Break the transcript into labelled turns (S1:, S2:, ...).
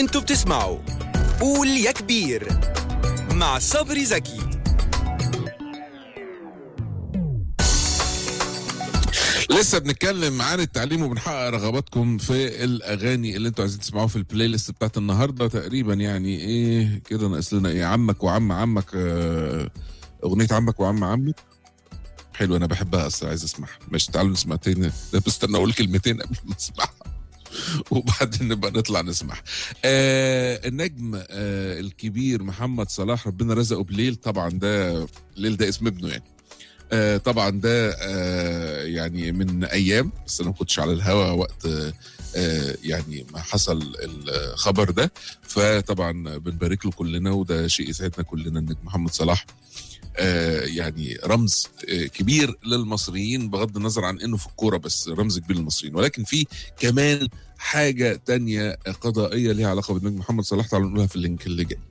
S1: انتوا بتسمعوا قول يا كبير مع صبري زكي
S2: لسه بنتكلم عن التعليم وبنحقق رغباتكم في الاغاني اللي انتوا عايزين تسمعوها في البلاي ليست بتاعت النهارده تقريبا يعني ايه كده ناقص لنا ايه عمك وعم عمك آه، اغنيه عمك وعم عمك حلو انا بحبها اصلا عايز اسمعها ماشي تعالوا نسمع تاني ده بستنى اقول كلمتين قبل ما اسمعها وبعدين نبقى نطلع نسمعها آه النجم آه الكبير محمد صلاح ربنا رزقه بليل طبعا ده ليل ده اسم ابنه يعني آه طبعا ده آه يعني من ايام بس انا ما كنتش على الهوا وقت آه آه يعني ما حصل الخبر ده فطبعا بنبارك له كلنا وده شيء يسعدنا كلنا ان محمد صلاح آه يعني رمز آه كبير للمصريين بغض النظر عن انه في الكوره بس رمز كبير للمصريين ولكن في كمان حاجه تانية قضائيه ليها علاقه بالنجم محمد صلاح تعالوا نقولها في اللينك اللي جاي